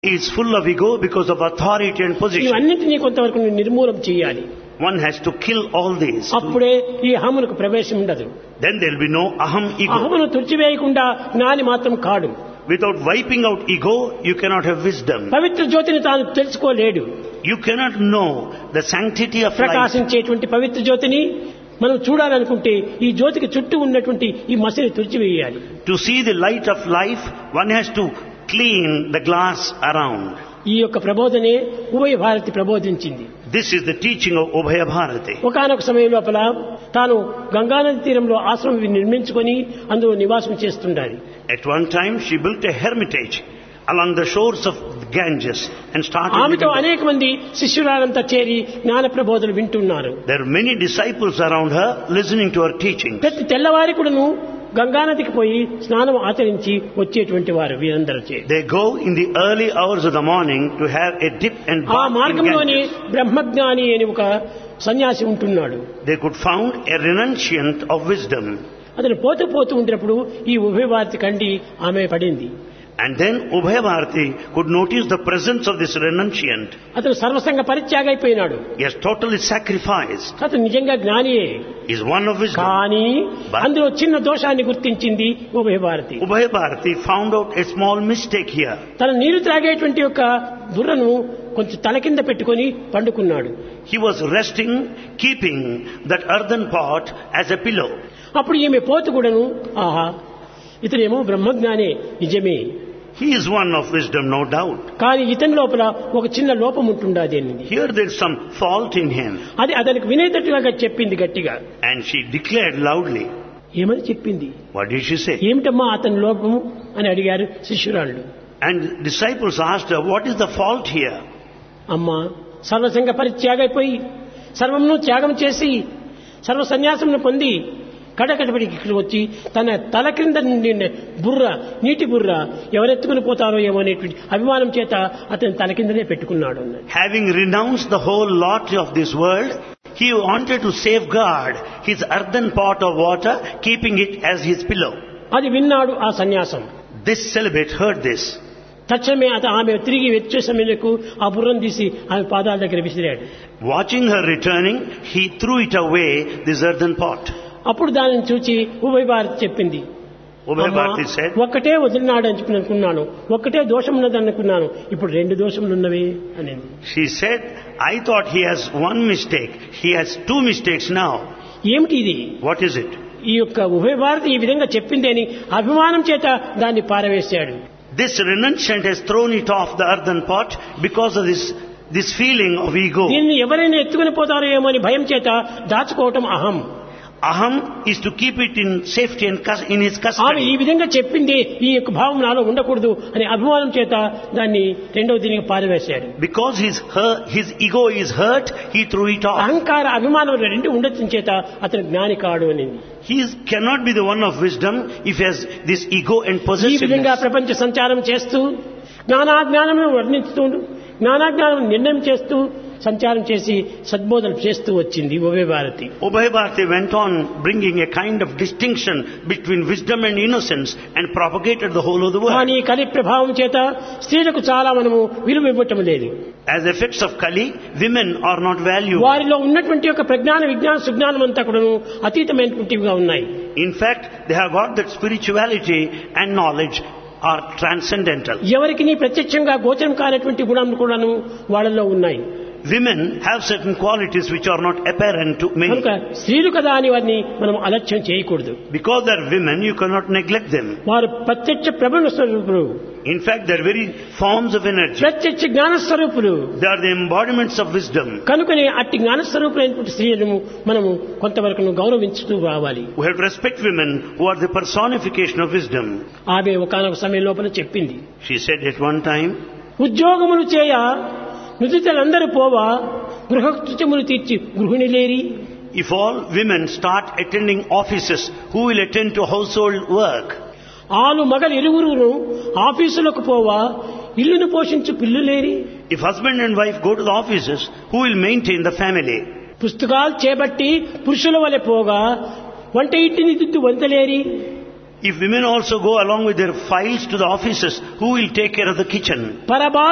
is full of ego because of authority and position. ఇవన్నింటినీ కొంతవరకు నువ్వు నిర్మూలం చేయాలి One has to kill all these. అప్పుడే ఈ అహమునకు ప్రవేశం ఉండదు Then there will be no aham ego. అహమును తుడిచివేయకుండా జ్ఞాని మాత్రం కాడు Without wiping out ego, you cannot have wisdom. పవిత్ర జ్యోతిని తాను తెలుసుకోలేడు You cannot know the sanctity of life. ప్రకాశించేటువంటి పవిత్ర జ్యోతిని మనం చూడాలనుకుంటే ఈ జ్యోతికి చుట్టూ ఉన్నటువంటి ఈ మసిని తుడిచివేయాలి To see the light of life, one has to clean the glass around. ఈ యొక్క ప్రబోధనే ఉభయ Bharati ప్రబోధించింది This is the teaching of Ubhaya Bharati. ఒకనొక సమయం లోపల తాను గంగానది తీరంలో ఆశ్రమం నిర్మించుకొని అందులో నివాసం చేస్తుండాలి At one time, she built a hermitage along the shores of Ganges and started. ఆమెతో living there. అనేక మంది శిష్యురాలంతా చేరి జ్ఞాన ప్రబోధలు వింటున్నారు There are many disciples around her listening to her teaching. ప్రతి తెల్లవారి కూడాను గంగానదికి పోయి స్నానం ఆచరించి వచ్చేటువంటి వారు వీరందరూ చే They go in the early hours of the morning to have a dip and ఆ bath in మార్గంలోనే Ganges. బ్రహ్మజ్ఞాని అని ఒక సన్యాసి ఉంటున్నాడు They could found a renunciant of wisdom. అతను పోతూ పోతూ ఉండినప్పుడు ఈ ఉభయ భారతి కండి ఆమె పడింది And then Ubhaya Bharati could notice the presence of this renunciant. అతను సర్వసంగ పరిత్యాగైపోయినాడు He has totally sacrificed. అతను నిజంగా జ్ఞానియే He is one of wisdom. కానీ అందులో చిన్న దోషాన్ని గుర్తించింది ఉభయ Bharati Ubhaya Bharati found out a small mistake here. తన నీరు త్రాగేటువంటి యొక్క బుర్రను కొంచెం తల కింద పెట్టుకొని పండుకున్నాడు He was resting, keeping that earthen pot as a pillow. అప్పుడు ఈమె పోతు కూడాను ఆహా ఇతనేమో బ్రహ్మజ్ఞానే నిజమే He is one of wisdom, no doubt. కానీ ఇతని లోపల ఒక చిన్న లోపం ఉంటుండది అనింది Here there is some fault in him. అది అతనికి వినేటట్టుగా చెప్పింది గట్టిగా And she declared loudly. ఏమని చెప్పింది What did she say? ఏమిటమ్మా అతని లోపము అని అడిగారు శిష్యురాళ్ళు And disciples asked her, What is the fault here? అమ్మా సర్వసంగ పరిత్యాగైపోయి సర్వమును త్యాగం చేసి సర్వ సన్యాసమును పొంది కడకడపడికి ఇక్కడ వచ్చి తన తల క్రింద నిండిన బుర్ర నీటి బుర్ర ఎవరెత్తుకుని పోతారో ఏమో అనేటువంటి అభిమానం చేత అతని తల కిందనే పెట్టుకున్నాడు అన్నది Having renounced the whole lot of this world, he wanted to safeguard his earthen pot of water, keeping it as his pillow. అది విన్నాడు ఆ సన్యాసం This celibate heard this. తక్షణమే అత ఆమె తిరిగి వచ్చే సమయంలో ఆ బుర్రను తీసి ఆమె పాదాల దగ్గర విసిరాడు Watching her returning, he threw it away, this earthen pot. అప్పుడు దానిని చూచి ఉభయ భారతి చెప్పింది Ubhay అమ్మా, Bharati said, ఒక్కటే వదిలినాడు అని చెప్పి అనుకున్నాను ఒక్కటే దోషం ఉన్నది అనుకున్నాను ఇప్పుడు రెండు దోషములు ఉన్నవి అనేది She said, I thought he has one mistake. He has two mistakes now. ఏమిటి ఇది What is it? ఈ యొక్క ఉభయ భారతి ఈ విధంగా చెప్పింది అని అభిమానం చేత దాన్ని పారవేశాడు This renunciant has thrown it off the earthen pot because of this, this feeling of ego. దీన్ని ఎవరైనా ఎత్తుకుని పోతారో ఏమో అని భయం చేత దాచుకోవటం అహం Aham is to keep it in safety and cus- in his ఆమె custody. ఈ విధంగా చెప్పింది ఈ యొక్క భావం నాలో ఉండకూడదు అనే అభిమానం చేత దాన్ని రెండవ దీనికి పారవేశాడు Because his, hurt, his ego is hurt, he threw it off. అహంకార అభిమానం రెండు ఉండటం చేత అతను జ్ఞాని కాడు అని He is, cannot be the one of wisdom if he has this ego and ఈ విధంగా possessiveness. ప్రపంచ సంచారం చేస్తూ జ్ఞానాజ్ఞానమును వర్ణిస్తూ జ్ఞానాజ్ఞానం నిర్ణయం చేస్తూ సంచారం చేసి సద్బోధన చేస్తూ వచ్చింది ఉభయ Bharati Ubhay Bharati went on bringing a kind of distinction between wisdom and innocence and propagated the whole of the world. కానీ కలి ప్రభావం చేత స్త్రీలకు చాలా మనము విలువ ఇవ్వటం లేదు As effects of Kali, women are not valued. వారిలో ఉన్నటువంటి యొక్క ప్రజ్ఞాన విజ్ఞాన సుజ్ఞానం అంతా కూడాను అతీతమైనటువంటివిగా ఉన్నాయి In fact, they have got that spirituality and knowledge are transcendental. ఎవరికి నీ ప్రత్యక్షంగా గోచరం కానటువంటి గుణాలు కూడాను వాళ్ళలో ఉన్నాయి Women have certain qualities which are not apparent to కనుక many. స్త్రీలు కదా అని వారిని మనం అలక్ష్యం చేయకూడదు Because they're women, you cannot neglect them. వారు ప్రత్యక్ష ప్రబల స్వరూపులు In fact, they're very forms of energy. ప్రత్యక్ష జ్ఞాన స్వరూపులు They are the embodiments of wisdom. కనుకనే అట్టి జ్ఞానస్వరూపులైనటువంటి స్త్రీలను మనము కొంతవరకు గౌరవించుతూ రావాలి We have to respect women who are the personification of wisdom. ఆమె ఒకనొక సమయం లోపల చెప్పింది She said at one time, ఉద్యోగములు చేయ నుదితలందరూ పోవా గృహకృత్యములు తీర్చి గృహిణిలేరి if all women start attending offices, who will attend to household work? ఆలు మగలు ఇరువురును ఆఫీసులకు పోవా ఇల్లును పోషించు పిల్లులేరి If husband and wife go to the offices, who will maintain the family? పుస్తకాలు చేపట్టి పురుషుల వలె పోగా వంట ఇంటిని దిద్దు వంతలేరి If women also go along with their files to the offices, who will take care of the kitchen? పరబా